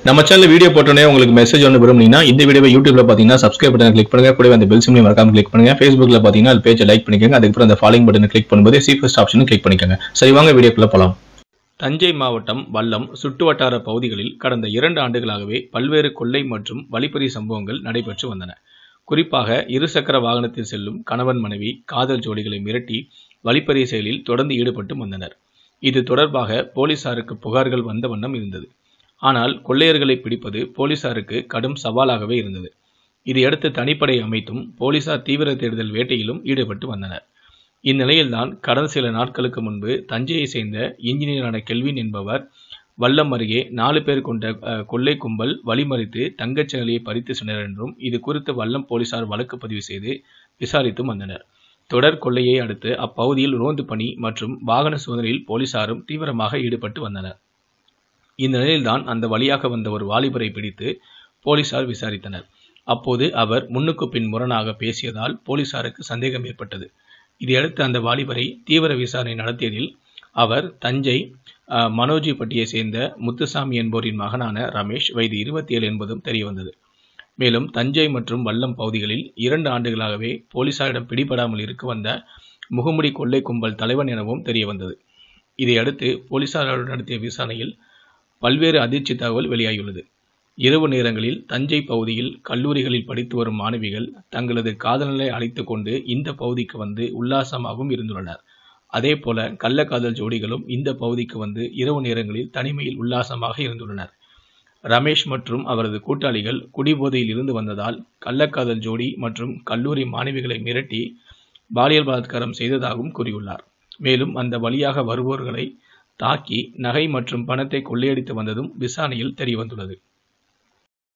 நம்ம channel video போட்டோன்னே உங்களுக்கு மெசேஜ் ஒன்று விரும்புனீங்கன்னா இந்த வீடியோவை யூடியூப்ல பார்த்தீங்கன்னா சப்ஸ்கிரைப் பட்டன் கிளிக் பண்ணுங்க கூடவே அந்த பெல் சிம்லையும் மறக்காம கிளிக் பண்ணுங்க ஃபேஸ்புக்ல பார்த்தீங்கன்னா அது பேஜை லைக் பண்ணிக்கோங்க அதுக்கப்புறம் அந்த ஃபாலோயிங் பட்டனை கிளிக் பண்ணும்போது சி ஃபர்ஸ்ட் ஆப்ஷனும் கிளிக் பண்ணிக்கோங்க சரி வாங்க வீடியோக்குள்ள போலாம் தஞ்சை மாவட்டம் வல்லம் சுற்றுவட்டார பகுதிகளில் கடந்த இரண்டு ஆண்டுகளாகவே பல்வேறு கொள்ளை மற்றும் வழிப்பறி சம்பவங்கள் நடைபெற்று வந்தன குறிப்பாக இருசக்கர வாகனத்தில் செல்லும் கணவன் மனைவி காதல் ஜோடிகளை மிரட்டி வழிப்பறி செயலில் தொடர்ந்து ஈடுபட்டு வந்தனர் இது தொடர்பாக போலீசாருக்கு புகார்கள் வந்த வண்ணம் இருந்தது ஆனால் கொள்ளையர்களை பிடிப்பது போலீசாருக்கு கடும் சவாலாகவே இருந்தது இதையடுத்து தனிப்படை அமைத்தும் போலீசார் தீவிர தேடுதல் வேட்டையிலும் ஈடுபட்டு வந்தனர் இந்நிலையில்தான் கடந்த சில நாட்களுக்கு முன்பு தஞ்சையை சேர்ந்த இன்ஜினியரான கெல்வின் என்பவர் வல்லம் அருகே நாலு பேர் கொண்ட அஹ், கொள்ளை கும்பல் வழிமறித்து தங்கச் சங்கிலியை பறித்து சென்றனர் என்றும் இது குறித்து வல்லம் போலீசார் வழக்கு பதிவு செய்து விசாரித்தும் வந்தனர் தொடர் கொள்ளையை அடுத்து அப்பகுதியில் ரோந்து பணி மற்றும் வாகன சோதனையில் போலீசாரும் தீவிரமாக ஈடுபட்டு வந்தனர் இந்த நிலையில்தான் அந்த வழியாக வந்த ஒரு வாலிபரை பிடித்து போலீசார் விசாரித்தனர் அப்போது அவர் முன்னுக்கு பின் முரணாக பேசியதால் போலீசாருக்கு சந்தேகம் ஏற்பட்டது இதையடுத்து அந்த வாலிபரை தீவிர விசாரணை நடத்தியதில் அவர் தஞ்சை அஹ், மனோஜிப்பட்டியை சேர்ந்த முத்துசாமி என்பவரின் மகனான ரமேஷ் வயது இருபத்தி ஏழு என்பதும் தெரியவந்தது மேலும் தஞ்சை மற்றும் வல்லம் பகுதிகளில் இரண்டு ஆண்டுகளாகவே போலீசாரிடம் பிடிபடாமல் இருக்க வந்த முகமுடி கொள்ளை கும்பல் தலைவன் எனவும் தெரியவந்தது இதையடுத்து போலீசாரோடு நடத்திய விசாரணையில் பல்வேறு அதிர்ச்சி தகவல் வெளியாகியுள்ளது இரவு நேரங்களில் தஞ்சை பகுதியில் கல்லூரிகளில் படித்து வரும் மாணவிகள் தங்களது காதலனை அழைத்துக் கொண்டு இந்த பகுதிக்கு வந்து உல்லாசமாகவும் இருந்துள்ளனர் அதேபோல கள்ளக்காதல் ஜோடிகளும் இந்த பகுதிக்கு வந்து இரவு நேரங்களில் தனிமையில் உல்லாசமாக இருந்துள்ளனர் ரமேஷ் மற்றும் அவரது கூட்டாளிகள் குடிபோதையில் இருந்து வந்ததால் கள்ளக்காதல் ஜோடி மற்றும் கல்லூரி மாணவிகளை மிரட்டி பாலியல் பலாத்காரம் செய்ததாகவும் கூறியுள்ளார் மேலும் அந்த வழியாக வருபவர்களை தாக்கி நகை மற்றும் பணத்தை கொள்ளையடித்து வந்ததும் விசாரணையில் தெரியவந்துள்ளது